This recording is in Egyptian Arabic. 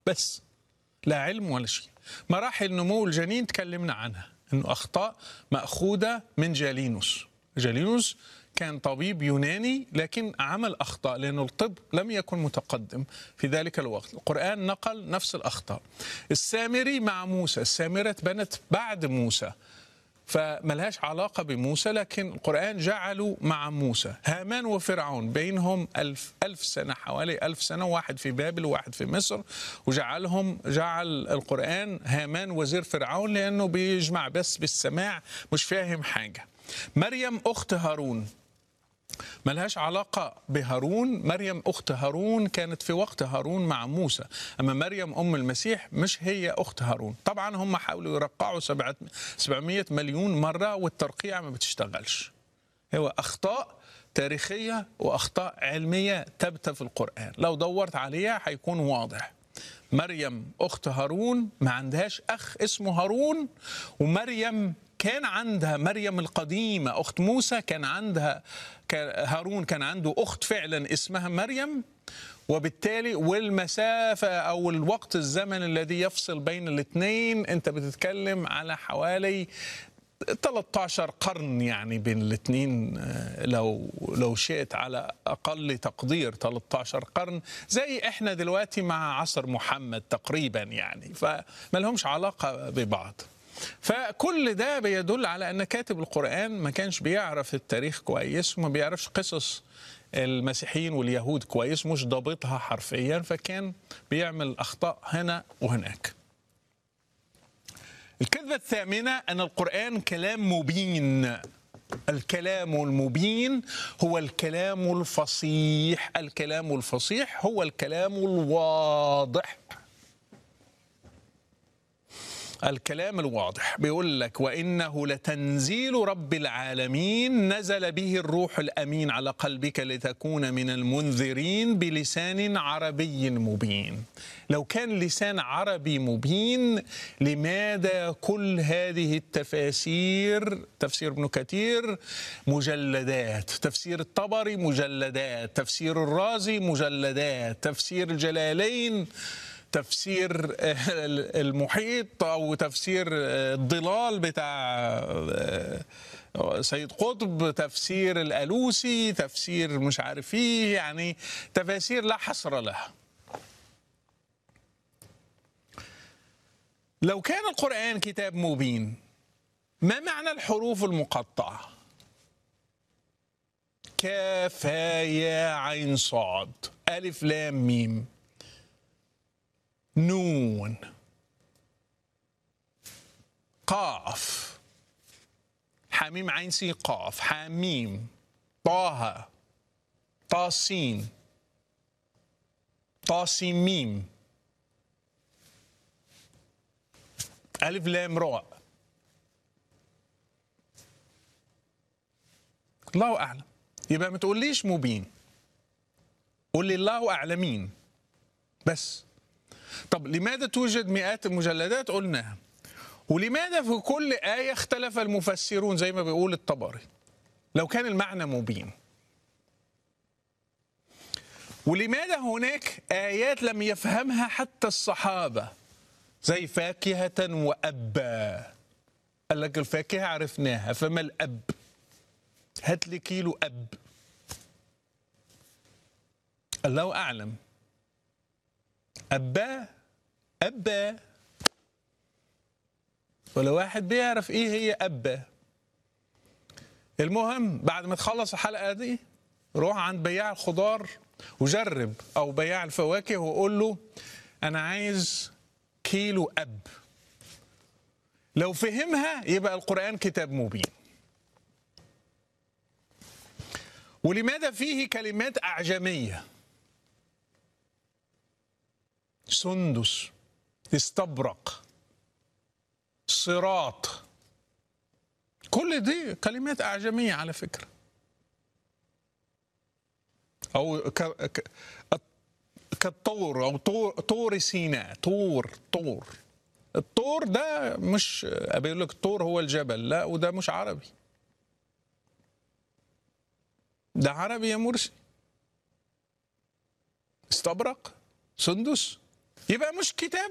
بس لا علم ولا شيء مراحل نمو الجنين تكلمنا عنها انه اخطاء ماخوذه من جالينوس جالينوس كان طبيب يوناني لكن عمل اخطاء لانه الطب لم يكن متقدم في ذلك الوقت القران نقل نفس الاخطاء السامري مع موسى السامره بنت بعد موسى فملهاش علاقة بموسى لكن القرآن جعله مع موسى هامان وفرعون بينهم ألف, ألف سنة حوالي ألف سنة واحد في بابل وواحد في مصر وجعلهم جعل القرآن هامان وزير فرعون لأنه بيجمع بس بالسماع مش فاهم حاجة مريم أخت هارون ملهاش علاقة بهارون مريم أخت هارون كانت في وقت هارون مع موسى أما مريم أم المسيح مش هي أخت هارون طبعا هم حاولوا يرقعوا 700 مليون مرة والترقيع ما بتشتغلش هو أخطاء تاريخية وأخطاء علمية ثابتة في القرآن لو دورت عليها هيكون واضح مريم أخت هارون ما عندهاش أخ اسمه هارون ومريم كان عندها مريم القديمة أخت موسى كان عندها هارون كان عنده أخت فعلا اسمها مريم وبالتالي والمسافة أو الوقت الزمن الذي يفصل بين الاثنين أنت بتتكلم على حوالي 13 قرن يعني بين الاثنين لو لو شئت على اقل تقدير 13 قرن زي احنا دلوقتي مع عصر محمد تقريبا يعني فما لهمش علاقه ببعض فكل ده بيدل على ان كاتب القران ما كانش بيعرف التاريخ كويس وما بيعرفش قصص المسيحيين واليهود كويس مش ضابطها حرفيا فكان بيعمل اخطاء هنا وهناك الكذبة الثامنة أن القرآن كلام مبين الكلام المبين هو الكلام الفصيح الكلام الفصيح هو الكلام الواضح الكلام الواضح بيقول لك وانه لتنزيل رب العالمين نزل به الروح الامين على قلبك لتكون من المنذرين بلسان عربي مبين لو كان لسان عربي مبين لماذا كل هذه التفاسير تفسير ابن كثير مجلدات تفسير الطبري مجلدات تفسير الرازي مجلدات تفسير الجلالين تفسير المحيط او تفسير الضلال بتاع سيد قطب تفسير الالوسي تفسير مش عارف ايه يعني تفاسير لا حصر لها لو كان القران كتاب مبين ما معنى الحروف المقطعه كاف يا عين صاد الف لام ميم نون قاف حميم عين سين قاف حميم طه طاسين طاسين ميم ألف لام راء الله أعلم يبقى ما تقوليش مبين قول لي الله أعلمين بس طب لماذا توجد مئات المجلدات قلناها ولماذا في كل آية اختلف المفسرون زي ما بيقول الطبري لو كان المعنى مبين ولماذا هناك آيات لم يفهمها حتى الصحابة زي فاكهة وأبا قال لك الفاكهة عرفناها فما الأب هات لي كيلو أب الله أعلم أبا أبا ولا واحد بيعرف إيه هي أبا المهم بعد ما تخلص الحلقة دي روح عند بياع الخضار وجرب أو بياع الفواكه وقول له أنا عايز كيلو أب لو فهمها يبقى القرآن كتاب مبين ولماذا فيه كلمات أعجمية سندس استبرق صراط كل دي كلمات أعجمية على فكرة أو ك... ك... كالطور أو طور, طور سيناء طور طور الطور ده مش بيقول لك الطور هو الجبل لا وده مش عربي ده عربي يا مرسي استبرق سندس يبقى مش كتاب